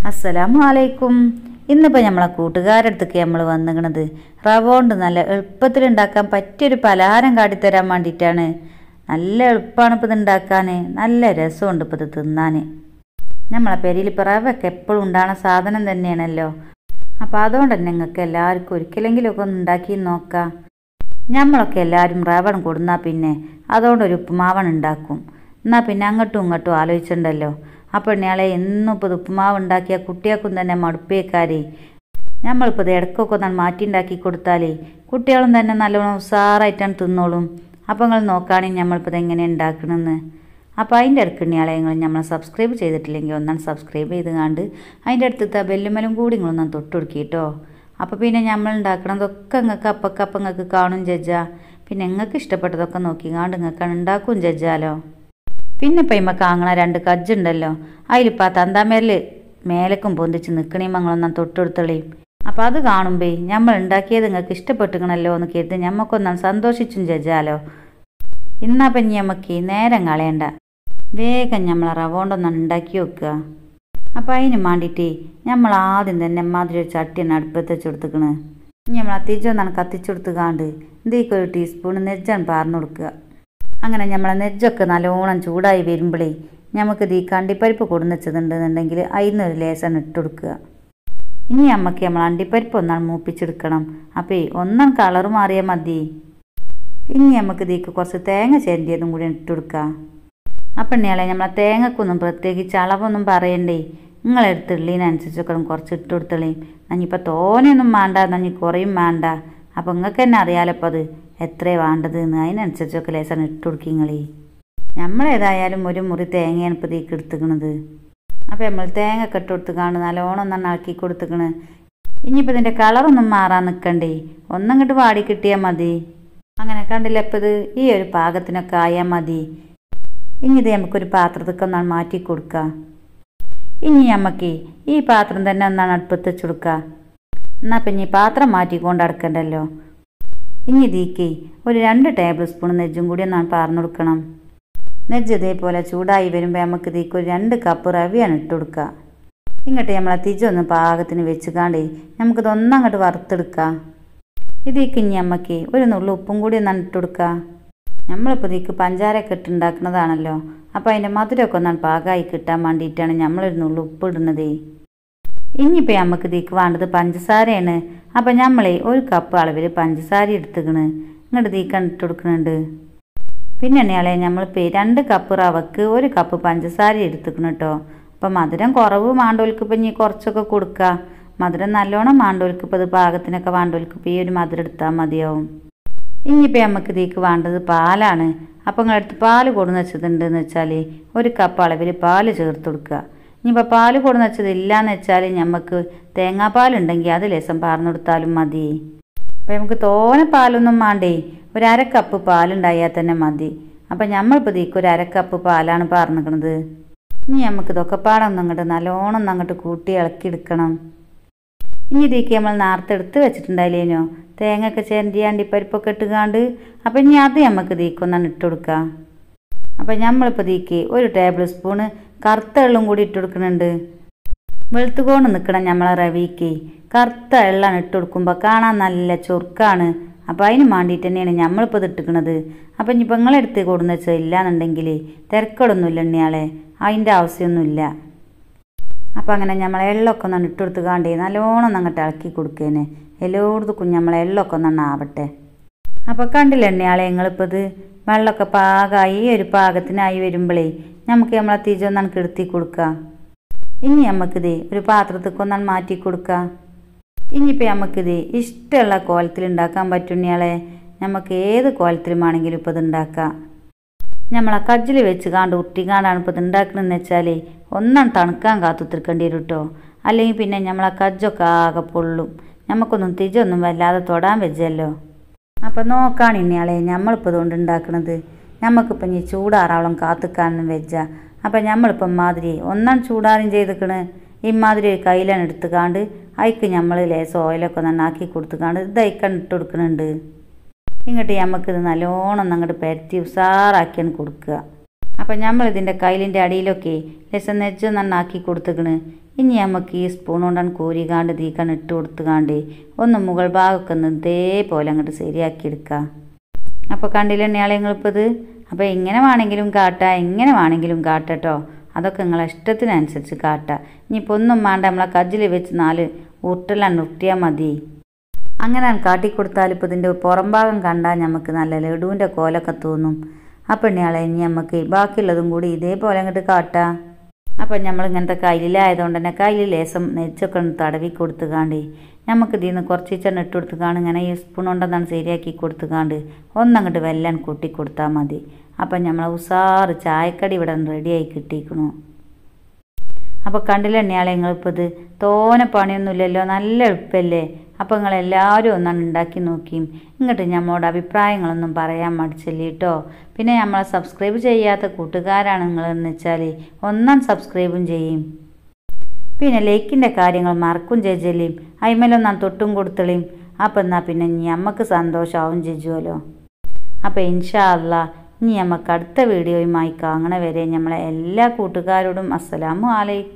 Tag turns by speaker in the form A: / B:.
A: അസ്സലാമു അലൈക്കും ഇന്നിപ്പോൾ നമ്മളെ കൂട്ടുകാരടുത്തേക്ക് നമ്മൾ വന്നിക്കണത് റവ കൊണ്ട് നല്ല എളുപ്പത്തിൽ ഉണ്ടാക്കാൻ പറ്റിയൊരു പലഹാരം കാട്ടിത്തരാൻ വേണ്ടിയിട്ടാണ് നല്ല എളുപ്പമാണ് ഇപ്പോൾ ഇത് ഉണ്ടാക്കാൻ നല്ല രസമുണ്ട് ഇപ്പോൾ ഇത് തിന്നാൻ നമ്മളെ പെരിയിൽ ഇപ്പോൾ റവയൊക്കെ എപ്പോഴും ഉണ്ടാകുന്ന സാധനം തന്നെയാണല്ലോ അപ്പോൾ അതുകൊണ്ട് തന്നെ നിങ്ങൾക്ക് എല്ലാവർക്കും ഒരിക്കലെങ്കിലുമൊക്കെ ഒന്ന് ഉണ്ടാക്കി നോക്കാം നമ്മളൊക്കെ എല്ലാവരും റവൺ കൊടുന്നാൽ പിന്നെ അതുകൊണ്ട് ഒരു ഉപ്പുമാവൺ ഉണ്ടാക്കും എന്നാൽ പിന്നെ അങ്ങോട്ടും ഇങ്ങോട്ടും ആലോചിച്ചിട്ടുണ്ടല്ലോ അപ്പോൾ ഇയാളെ എന്നും ഇപ്പോൾ ഇത് ഉപ്പുമാവ് ഉണ്ടാക്കിയ കുട്ടികൾക്കും തന്നെ മടുപ്പേക്കാരേ നമ്മളിപ്പോൾ ഇത് ഇടയ്ക്കൊക്കെ ഒന്ന് മാറ്റി ഉണ്ടാക്കി കൊടുത്താലേ കുട്ടികളും തന്നെ നല്ലോണം ഉഷാറായിട്ടാണ് തിന്നോളും അപ്പോൾ നിങ്ങൾ നോക്കുകയാണെങ്കിൽ നമ്മളിപ്പോൾ ഇത് എങ്ങനെ ഉണ്ടാക്കണമെന്ന് അപ്പോൾ അതിൻ്റെ ഇടയ്ക്ക് ഇയാളെ നിങ്ങൾ നമ്മൾ സബ്സ്ക്രൈബ് ചെയ്തിട്ടില്ലെങ്കിൽ ഒന്നാണ് സബ്സ്ക്രൈബ് ചെയ്ത് കണ്ട് അതിൻ്റെ അടുത്തത്തെ ബെല്ലുമലും കൂടി നിങ്ങളൊന്നാണ് തൊട്ടുകൊടുക്കി കേട്ടോ അപ്പോൾ പിന്നെ നമ്മൾ ഉണ്ടാക്കണതൊക്കെ നിങ്ങൾക്ക് അപ്പക്കപ്പം നിങ്ങൾക്ക് കാണും ജഡ്ജാ പിന്നെ നിങ്ങൾക്ക് ഇഷ്ടപ്പെട്ടതൊക്കെ നോക്കി കാണ്ട് നിങ്ങൾക്ക് ഉണ്ടാക്കും ജഡ്ജാലോ പിന്നെ ഇപ്പം ഇമ്മ കാങ്ങണ രണ്ട് കജ്ജുണ്ടല്ലോ അതിലിപ്പോൾ ആ തന്താമേരിൽ മേലക്കും പൊന്തിച്ച് നിൽക്കണേ മങ്ങളൊന്നാം തൊട്ടെടുത്തളയും അപ്പം അത് കാണുമ്പേ നമ്മൾ ഉണ്ടാക്കിയത് നിങ്ങൾക്ക് ഇഷ്ടപ്പെട്ടുക്കണല്ലോ എന്ന് കരുതി ഞമ്മക്കൊന്നാം സന്തോഷിച്ചും ജഡ്ജാലോ ഇന്നപ്പം ഇനി നമുക്ക് നേരം കളയണ്ട വേഗം നമ്മൾ റവ കൊണ്ടൊന്നാണ് ഉണ്ടാക്കി വെക്കുക അപ്പം അതിന് വേണ്ടിയിട്ട് നമ്മൾ ആദ്യം തന്നെ മാതിരി ഒരു ചട്ടിയാണ് അടുപ്പത്ത് വെച്ച് കൊടുത്തുക്കണ് ഇനി നമ്മൾ അത്തിച്ചൊന്നാണ് കത്തിച്ചു കൊടുത്തുകാണ്ട് ഇതിലേക്ക് ഒരു ടീസ്പൂൺ നെജ്ജാണ് പാർന്നു കൊടുക്കുക അങ്ങനെ നമ്മളെ നെജ്ജൊക്കെ നല്ലോണം ചൂടായി വരുമ്പോഴേ നമുക്ക് ഈ കണ്ടിപ്പരിപ്പ് കൊടുന്നുവെച്ചതുണ്ടെന്നുണ്ടെങ്കിൽ അതിന് ഒരു ലേസാണ് ഇട്ട് കൊടുക്കുക ഇനി നമുക്ക് നമ്മൾ അണ്ടിപ്പരിപ്പ് ഒന്നാണ് മൂപ്പിച്ചെടുക്കണം അപ്പോൾ ഒന്നാം കളർ മാറിയാൽ മതി ഇനി നമുക്ക് ഇതിക്ക് കുറച്ച് തേങ്ങ ചേരണ്ടിയതും കൂടി ഇട്ട് കൊടുക്കാം അപ്പം ഇനിയാളെ നമ്മളെ തേങ്ങക്കൊന്നും പ്രത്യേകിച്ച് അളവൊന്നും പറയണ്ടേ നിങ്ങളെടുത്തുള്ളതിനനുസരിച്ചൊക്കെ കുറച്ച് ഇട്ട് കൊടുത്തളേ നഞ്ഞിപ്പോൾ തോനെയൊന്നും വേണ്ട നഞ്ഞി കുറയും വേണ്ട അപ്പം നിങ്ങൾക്ക് തന്നെ അറിയാലോ അപ്പോൾ അത് എത്രയാണ് വേണ്ടത് എന്ന് അതിനനുസരിച്ചൊക്കെ ലേസാണ് ഇട്ട് കൊടുക്കിങ്ങളേ നമ്മളേതായാലും ഒരു മുറി തേങ്ങയാണ് ഇപ്പോൾ ഇതിക്ക് എടുത്തുക്കണത് അപ്പോൾ നമ്മൾ തേങ്ങ ഒക്കെ ഇട്ട് കൊടുത്ത് കാണും നല്ലോണം ഒന്നാണ് ആക്കി കൊടുത്തുക്കണ് ഇനിയിപ്പോൾ ഇതിൻ്റെ കളറൊന്നും മാറാൻ നിൽക്കണ്ടേ ഒന്നങ്ങോട്ട് വാടി കിട്ടിയാൽ മതി അങ്ങനെ കണ്ടില്ല ഇപ്പോൾ ഇത് ഈ ഒരു പാകത്തിനൊക്കെ ആയാൽ മതി ഇനി ഇത് നമുക്കൊരു പാത്രത്തേക്ക് ഒന്നാണ് മാറ്റി കൊടുക്കുക ഇനി നമുക്ക് ഈ പാത്രം തന്നെ ഒന്നാണ് അടുപ്പത്ത് വെച്ച് കൊടുക്കുക എന്നാൽ പിന്നെ ഈ പാത്രം മാറ്റിക്കൊണ്ട് അടക്കണ്ടല്ലോ ഇനി ഇതിക്ക് ഒരു രണ്ട് ടേബിൾ സ്പൂൺ നെജ്ജും കൂടി ഒന്നാണ് പാർന്നു കൊടുക്കണം നെജ്ജ് ഇതേപോലെ ചൂടായി വരുമ്പോൾ നമുക്ക് ഇതിക്ക് ഒരു രണ്ട് കപ്പ് റവിയാണ് ഇട്ട് കൊടുക്കുക ഇങ്ങോട്ട് നമ്മളെ തിജൊന്ന് പാകത്തിന് വെച്ചുകാണ്ടേ നമുക്കിത് ഒന്നങ്ങോട്ട് വറുത്തെടുക്കാം ഇതിക്ക് ഇനി നമുക്ക് ഒരു നുള്ളു ഉപ്പും കൂടി ഒന്നാണ് ഇട്ട് കൊടുക്കുക നമ്മളിപ്പോൾ ഇതിക്ക് പഞ്ചാരയൊക്കെ ഇട്ടുണ്ടാക്കുന്നതാണല്ലോ അപ്പോൾ അതിൻ്റെ മധുരമൊക്കെ ഒന്നാണ് പാകമായി കിട്ടാൻ വേണ്ടിയിട്ടാണ് നമ്മളൊരു നുള്ളു ഉപ്പ് ഇടുന്നത് ഇനിയിപ്പോൾ നമുക്ക് ഇതിക്ക് വേണ്ടത് പഞ്ചസാരയാണ് അപ്പം നമ്മളെ ഒരു കപ്പ് അളവിൽ പഞ്ചസാര എടുത്തുക്കണ് ഇങ്ങോട്ട് തീക്കാൻ ഇട്ട് കൊടുക്കുന്നുണ്ട് പിന്നെ എണ്ണയാളെ നമ്മളിപ്പോൾ രണ്ട് കപ്പ് റവക്ക് ഒരു കപ്പ് പഞ്ചസാര എടുത്തുക്കണം കേട്ടോ അപ്പം മധുരം കുറവ് മാണ്ടോൽക്ക് ഇപ്പം ഇനി കുറച്ചൊക്കെ കൊടുക്കുക മധുരം നല്ലോണം മാണ്ടോൽക്ക് ഇപ്പോൾ ഇത് പാകത്തിനൊക്കെ മാണ്ടോൽക്ക് ഇപ്പോൾ ഈ ഒരു മധുരം എടുത്താൽ മതിയാവും ഇനിയിപ്പോൾ നമുക്ക് ഇതിക്ക് വേണ്ടത് പാലാണ് അപ്പം നിങ്ങളടുത്ത് പാല് കൊടുന്ന് വെച്ചതുണ്ടെന്ന് വെച്ചാൽ ഒരു കപ്പ് അളവിൽ പാല് ചേർത്ത് കൊടുക്കുക ഇനിയിപ്പോൾ പാല് കൊടുന്ന് വെച്ചത് ഇല്ലയെന്ന് വെച്ചാൽ നമുക്ക് തേങ്ങാപ്പാലുണ്ടെങ്കിൽ അത് ലേസം പാർന്നു കൊടുത്താലും മതി അപ്പം നമുക്ക് തോനെ പാലൊന്നും വേണ്ടേ ഒരു അര കപ്പ് പാലുണ്ടായാൽ തന്നെ മതി അപ്പം നമ്മളിപ്പോൾ ഇതിക്ക് ഒരു അര കപ്പ് പാലാണ് പാർന്നിക്കണത് ഇനി നമുക്ക് ഇതൊക്കെ പാടൊന്നും അങ്ങോട്ട് നല്ലോണം ഒന്ന് അങ്ങോട്ട് കൂട്ടി ഇളക്കി എടുക്കണം ഇനി ഇതിക്ക് നമ്മൾ നേരത്തെ എടുത്ത് വെച്ചിട്ടുണ്ടായില്ലേനോ തേങ്ങയൊക്കെ ചേരണ്ടി അണ്ടിപ്പരിപ്പൊക്കെ ഇട്ടുകാണ്ട് അപ്പം ഇനി അത് നമുക്ക് ഇതിക്കൊന്നാണ് ഇട്ട് കൊടുക്കുക അപ്പം നമ്മളിപ്പോൾ ഇതിക്ക് ഒരു ടേബിൾ സ്പൂണ് കറുത്ത വെള്ളം കൂടി ഇട്ട് കൊടുക്കുന്നുണ്ട് വെളുത്തുകൊണ്ട് നിൽക്കണം നമ്മളെ റവിക്ക് കറുത്ത വെള്ളമാണ് ഇട്ട് കൊടുക്കുമ്പോൾ കാണാൻ നല്ല ചൊറുക്കാണ് അപ്പോൾ അതിന് വേണ്ടിയിട്ട് തന്നെയാണ് നമ്മളിപ്പോൾ ഇത് ഇട്ടിക്കണത് അപ്പം ഇനിയിപ്പോൾ നിങ്ങളെടുത്ത് കൊടുന്ന് വെച്ചത് ഇല്ലാന്നുണ്ടെങ്കിൽ തിരക്കടൊന്നുമില്ല എണ്ണിയാളെ അതിൻ്റെ ആവശ്യമൊന്നുമില്ല അപ്പം അങ്ങനെ നമ്മൾ എള്ളൊക്കെ ഒന്നാണ് ഇട്ട് കൊടുത്ത് കാണ്ടേ നല്ലോണം അങ്ങോട്ട് ഇളക്കി കൊടുക്കേനെ എല്ലായിടത്തും നമ്മളെ എള്ളൊക്കെ ഒന്നാണ് ആവട്ടെ അപ്പോൾ കണ്ടില്ല എണ്ണയാളെ നിങ്ങളിപ്പോൾ ഇത് വെള്ളമൊക്കെ പാകമായി ഒരു പാകത്തിനായി വരുമ്പോഴേ നമുക്ക് നമ്മളെ തിരിച്ചൊന്നാണ് കിടത്തി കൊടുക്കുക ഇനി നമുക്കിത് ഒരു പാത്രത്തേക്ക് ഒന്നാണ് മാറ്റി കൊടുക്കുക ഇനിയിപ്പോൾ നമുക്കിത് ഇഷ്ടമുള്ള കോലത്തിൽ ഉണ്ടാക്കാൻ പറ്റുന്നയാളെ നമുക്ക് ഏത് കോലത്തിലും ആണെങ്കിലും ഇപ്പോൾ ഇത് ഉണ്ടാക്കാം നമ്മളെ കജ്ജിൽ വെച്ച് കാണ്ട് ഉട്ടിക്കാണ്ടാണ് ഇപ്പോൾ ഇത് ഉണ്ടാക്കണമെന്ന് വെച്ചാൽ ഒന്നാണ് തണുക്കാൻ കാത്തുത്തിരിക്കേണ്ടി വരും കേട്ടോ അല്ലെങ്കിൽ പിന്നെ നമ്മളെ കജ്ജൊക്കെ ആകെ പൊള്ളും നമുക്കൊന്നും തിരിച്ചൊന്നും വല്ലാതെ തൊടാൻ വെച്ചല്ലോ അപ്പം നോക്കാണ് ഇനിയാളെ നമ്മളിപ്പോൾ ഇതുകൊണ്ട് ഉണ്ടാക്കണത് നമുക്കിപ്പം ഇനി ചൂടാറാവളം കാത്തുക്കാനും വെച്ച അപ്പം നമ്മളിപ്പം മാതിരി ഒന്നാം ചൂടാറും ചെയ്തിക്കണ് ഇമാതിരി ഒരു കയ്യിലാണ് എടുത്തുകാണ്ട് അതിക്ക് നമ്മൾ ലേസ് ഓയിലൊക്കെ നന്നാക്കി കൊടുത്തുകാണ്ട് ഇത് അയക്കാൻ ഇട്ട് കൊടുക്കുന്നുണ്ട് ഇങ്ങോട്ട് നമുക്കിത് നല്ലോണം അങ്ങോട്ട് പരത്തി ഉസാറാക്കിയാണ് കൊടുക്കുക അപ്പം നമ്മൾ ഇതിൻ്റെ കയ്യിലിൻ്റെ അടിയിലൊക്കെ ലേശം നെജ്ജ് നന്നാക്കി കൊടുത്തുക്കണ് ഇനി നമുക്ക് ഈ സ്പൂൺ കൊണ്ടാണ് കോരിക്കാണ്ട് തീക്കാൻ ഇട്ട് കൊടുത്തുകാണ്ട് ഒന്ന് മുകൾ ഭാഗമൊക്കെ ഒന്ന് ഇതേപോലെ അങ്ങോട്ട് ശരിയാക്കി എടുക്കുക അപ്പോൾ കണ്ടില്ല എണ്ണയാളെ നിങ്ങളിപ്പോൾ ഇത് അപ്പോൾ എങ്ങനെ വേണമെങ്കിലും കാട്ടാം എങ്ങനെ വേണമെങ്കിലും കാട്ടട്ടോ അതൊക്കെ നിങ്ങളെ ഇഷ്ടത്തിനനുസരിച്ച് കാട്ടാം ഇനിയിപ്പോൾ ഒന്നും വേണ്ട നമ്മളെ കജ്ജിൽ വെച്ച് നാല് ഉരുട്ടെല്ലാം ഉരുട്ടിയാൽ മതി അങ്ങനെ കാട്ടിക്കൊടുത്താൽ ഇപ്പോൾ ഇതിൻ്റെ പുറം ഭാഗം കണ്ടാൽ നമുക്ക് നല്ല ലഡുവിൻ്റെ കോലൊക്കെ തോന്നും അപ്പം ഇനിയാളെ ഇനി നമുക്ക് ബാക്കിയുള്ളതും കൂടി ഇതേപോലെ അങ്ങോട്ട് കാട്ടാം അപ്പം നമ്മൾ ഇങ്ങനത്തെ കയ്യിലായതുകൊണ്ട് തന്നെ കയ്യിൽ ലേസം നെച്ചൊക്കെ ഒന്ന് തടവി കൊടുത്തുകാണ്ട് നമുക്ക് ഇതിൽ നിന്ന് കുറച്ച് ചെണ്ണ ഇട്ട് കൊടുത്തുകാണ്ട് ഇങ്ങനെ ഈ സ്പൂൺ കൊണ്ടെന്നാണ് ശരിയാക്കി കൊടുത്തുകാണ്ട് ഒന്നങ്ങോട്ട് വെല്ലം കൂട്ടി കൊടുത്താൽ മതി അപ്പം നമ്മൾ ഉസാറ് ചായക്കടി ഇവിടെ റെഡിയായി കിട്ടിയിരിക്കണു അപ്പോൾ കണ്ടില്ല എണ്ണയാളെ നിങ്ങളിപ്പോൾ ഇത് തോനെ പണിയൊന്നുമില്ലല്ലോ നല്ല എളുപ്പമല്ലേ അപ്പോൾ നിങ്ങളെല്ലാവരും ഒന്നാണ് ഉണ്ടാക്കി നോക്കിയും ഇങ്ങോട്ട് നമ്മളോട് അഭിപ്രായങ്ങളൊന്നും പറയാൻ മടിച്ചില്ല കേട്ടോ പിന്നെ നമ്മളെ സബ്സ്ക്രൈബ് ചെയ്യാത്ത കൂട്ടുകാരാണ് നിങ്ങളെന്ന് വെച്ചാൽ ഒന്നാം സബ്സ്ക്രൈബും ചെയ്യും പിന്നെ ലൈക്കിൻ്റെ കാര്യങ്ങൾ മറക്കും ചേച്ചലിയും അയിമലൊന്നാം തൊട്ടും കൊടുത്തളിയും അപ്പം എന്നാൽ പിന്നെ ഇനി നമുക്ക് സന്തോഷമാവും ചേച്ചുവല്ലോ അപ്പോൾ ഇൻഷാ അല്ലാ ഇനി നമുക്ക് അടുത്ത വീഡിയോയുമായി കാണണ വരെ നമ്മളെ എല്ലാ കൂട്ടുകാരോടും അസ്സലാമു അലൈക്കും